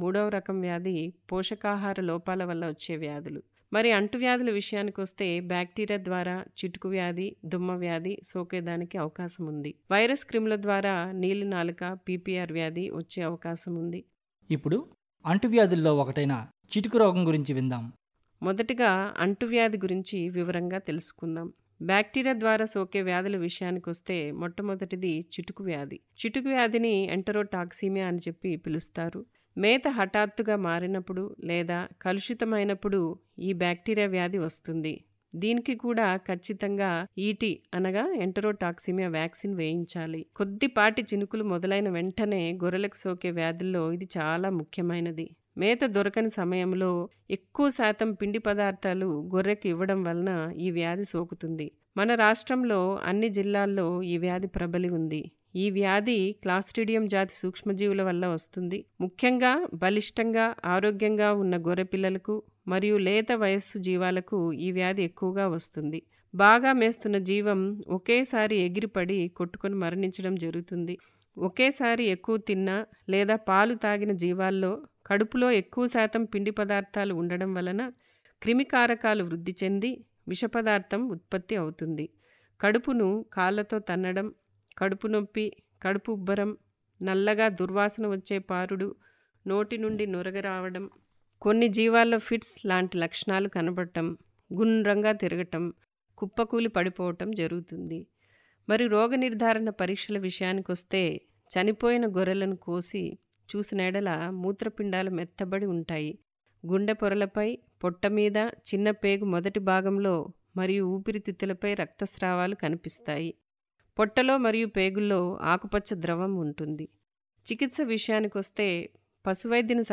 మూడవ రకం వ్యాధి పోషకాహార లోపాల వల్ల వచ్చే వ్యాధులు మరి అంటువ్యాధుల విషయానికొస్తే బ్యాక్టీరియా ద్వారా చిటుకు వ్యాధి దుమ్మ వ్యాధి సోకేదానికి అవకాశం ఉంది వైరస్ క్రిముల ద్వారా నీలి నాలుక పీపీఆర్ వ్యాధి వచ్చే అవకాశం ఉంది ఇప్పుడు అంటువ్యాధుల్లో ఒకటైన చిటుకు రోగం గురించి విందాం మొదటిగా అంటువ్యాధి గురించి వివరంగా తెలుసుకుందాం బ్యాక్టీరియా ద్వారా సోకే వ్యాధుల విషయానికొస్తే మొట్టమొదటిది చిటుకు వ్యాధి చిటుకు వ్యాధిని ఎంటరోటాక్సీమియా అని చెప్పి పిలుస్తారు మేత హఠాత్తుగా మారినప్పుడు లేదా కలుషితమైనప్పుడు ఈ బ్యాక్టీరియా వ్యాధి వస్తుంది దీనికి కూడా ఖచ్చితంగా ఈటి అనగా ఎంటరోటాక్సిమియా వ్యాక్సిన్ వేయించాలి కొద్దిపాటి చినుకులు మొదలైన వెంటనే గొర్రెలకు సోకే వ్యాధుల్లో ఇది చాలా ముఖ్యమైనది మేత దొరకని సమయంలో ఎక్కువ శాతం పిండి పదార్థాలు గొర్రెకి ఇవ్వడం వలన ఈ వ్యాధి సోకుతుంది మన రాష్ట్రంలో అన్ని జిల్లాల్లో ఈ వ్యాధి ప్రబలి ఉంది ఈ వ్యాధి క్లాస్ట్రిడియం జాతి సూక్ష్మజీవుల వల్ల వస్తుంది ముఖ్యంగా బలిష్టంగా ఆరోగ్యంగా ఉన్న గొర్రె పిల్లలకు మరియు లేత వయస్సు జీవాలకు ఈ వ్యాధి ఎక్కువగా వస్తుంది బాగా మేస్తున్న జీవం ఒకేసారి ఎగిరిపడి కొట్టుకొని మరణించడం జరుగుతుంది ఒకేసారి ఎక్కువ తిన్నా లేదా పాలు తాగిన జీవాల్లో కడుపులో ఎక్కువ శాతం పిండి పదార్థాలు ఉండడం వలన క్రిమికారకాలు వృద్ధి చెంది విష పదార్థం ఉత్పత్తి అవుతుంది కడుపును కాళ్ళతో తన్నడం కడుపు నొప్పి కడుపు ఉబ్బరం నల్లగా దుర్వాసన వచ్చే పారుడు నోటి నుండి నొరగ రావడం కొన్ని జీవాల్లో ఫిట్స్ లాంటి లక్షణాలు కనబడటం గుండ్రంగా తిరగటం కుప్పకూలి పడిపోవటం జరుగుతుంది మరి రోగ నిర్ధారణ పరీక్షల విషయానికొస్తే చనిపోయిన గొర్రెలను కోసి చూసినెడల మూత్రపిండాలు మెత్తబడి ఉంటాయి గుండె పొరలపై పొట్ట మీద చిన్న పేగు మొదటి భాగంలో మరియు ఊపిరితిత్తులపై రక్తస్రావాలు కనిపిస్తాయి పొట్టలో మరియు పేగుల్లో ఆకుపచ్చ ద్రవం ఉంటుంది చికిత్స విషయానికొస్తే పశువైద్యుని